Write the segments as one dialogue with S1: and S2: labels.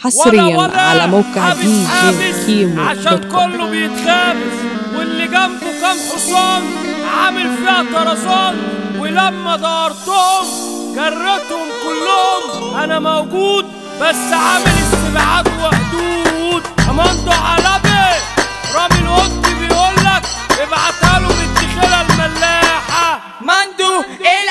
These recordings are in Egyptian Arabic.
S1: حصريا
S2: ولا
S1: على موقع
S2: حابس
S1: دي جي
S2: حابس
S1: كيمو
S2: عشان
S1: دوت كوم.
S2: كله بيتخابس واللي جنبه كام حصان عامل فيها طرزان ولما دورتهم جرتهم كلهم انا موجود بس عامل استبعاد وحدود امانتو علبي رامي القط بيقولك ابعتها له بالدخيله الملاحه
S3: مندو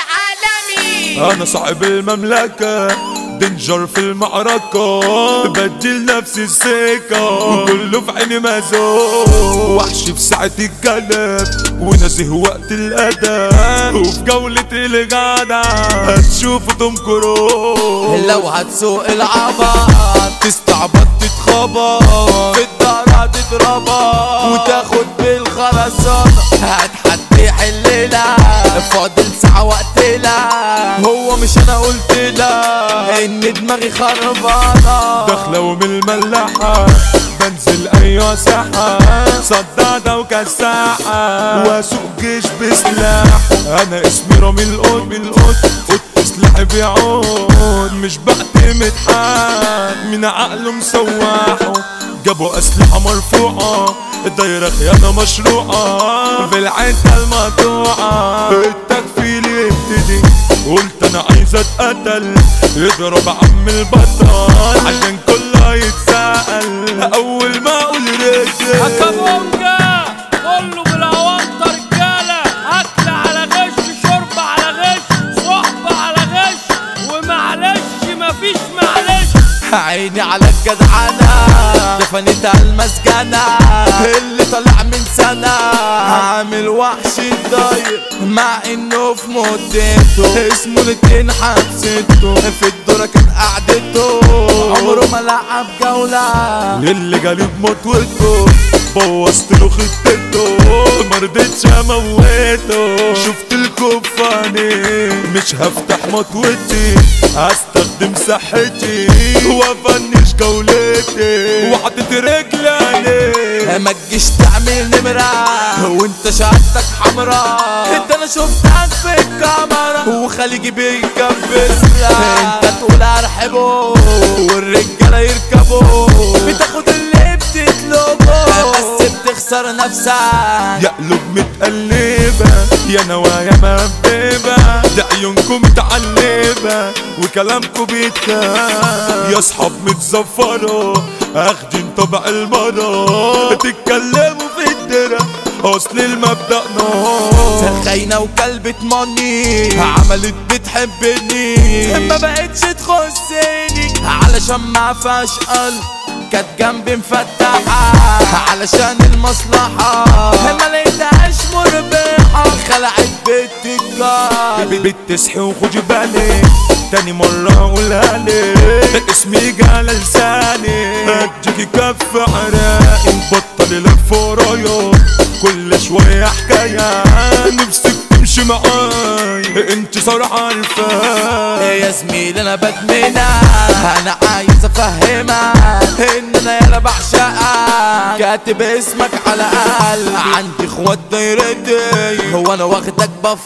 S3: العالمي
S4: انا صاحب المملكة دنجر في المعركة بدل نفسي السكة وكله في عيني مازوق وحش في ساعة القلب ونزه وقت الأدب وفي جولة الغدا هتشوفوا تمكروا
S3: لو هتسوق العبط تستعبط تتخبط في الدار تتربط وتاخد بالخرسانة هتحدي حللة فاضل ساعة وقتنا هو مش انا قلت لا ان دماغي خربانة
S4: داخلة ومن الملاحة بنزل أيوة ساحة صدادة وكساحة واسوق جيش بسلاح أنا اسمي رامي القط من القط قط سلاحي بيعود مش بعتمد حد من عقله مسوحه جابوا أسلحة مرفوعة الدايرة خيانة مشروعة في العدة المقطوعة التكفيل يبتدي قلت انا عايز اتقتل يضرب عم البطل عشان كله يتسأل اول ما اقول رجل
S2: أكابونجا كله بالأونطة رجالة أكل على غش شرب على غش صحبة على غش ومعلش مفيش معلش
S3: عيني على الجدعنة دفنتها المسجنة اللي طالع من سنة عامل وحش الداير مع انه في مدته اسمه الاتنين حبسته في الدورة كانت قعدته عمره ما لعب جولة
S4: اللي جالي بمطوته بوظت له خطته مرضتش اموته شفت الكفاني مش هفتح مطوتي هستخدم صحتي وافنش جولتي وحطيت رجلي عليه
S3: ما تجيش تعمل نمرة وانت شهادتك حمرا انت انا شفتك في الكاميرا وخليجي بيكبس انت تقول ارحبه والرجالة يركبوا بتاخد اللي بتطلبه بس بتخسر نفسك
S4: يقلب متقلبة يا نوايا مبيبة ده عيونكم متعلبة وكلامكم بيتكام يا صحاب متزفرة اخدين طبع المرة تتكلموا في الدرة اصل المبدأ نار
S3: خاينة وكلبة ماني عملت بتحبني ما بقتش تخصني علشان ما فيهاش قلب كانت جنبي مفتحة علشان المصلحة ما لقيتهاش مربحة خلعت بيت الجار
S4: بتصحي وخدي بالك تاني مرة اقولها لك اسمي جال لساني اديكي كف عراقي بطل لف ورايا كل شوية حكاية نفسك تمشي معاي انت صراحة عارفة
S3: يا زميلي انا بدمنك انا عايز افهمك ان انا يالا بعشقك كاتب اسمك على قلبي عندي اخوات دايرتي هو انا واخدك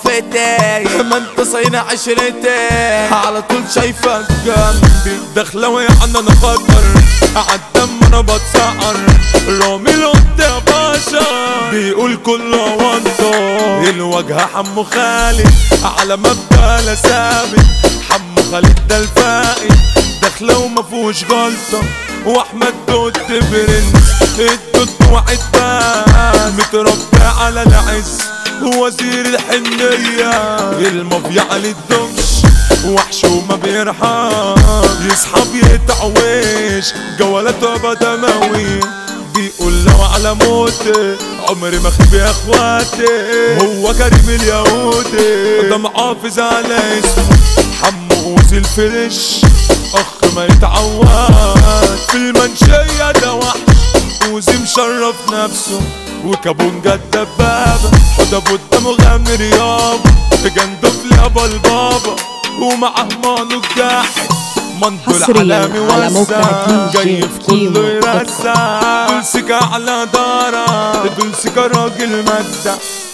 S3: بفتي ما انت صاينة عشرتي على طول شايفك جنبي
S4: داخلة ويعني انا خطر عالدم انا بتسعر رامي القط يا باشا بيقول كله وانطة الواجهة حمو خالد على مبدأ لا ثابت حمو خالد ده الفائد داخلة وما فيهوش غلطة واحمد دوت برنس الدود وعد بان متربي على العز وزير الحنية المافيا على الدمش وحش وما بيرحم يسحب يتعويش جوالته ابدا موي بيقول لو على موتي عمري ما اخيب يا اخواتي هو كريم اليهودي ده محافظ على اسمه حمو وزي الفرش اخ ما يتعود في المنشية ده وحش وزي مشرف نفسه وكابونجا الدبابة وده بودا مغامر يابا في جندف لابا البابا ومعه مانو الجاحد منطو
S1: حصرياً
S4: العالمي
S1: على موقع
S4: وسع
S1: دي جي
S4: جاي في
S1: كيمو
S4: كله
S1: دوت كوم.
S4: يرسع دول سكة على دارة دول سكة راجل مجدع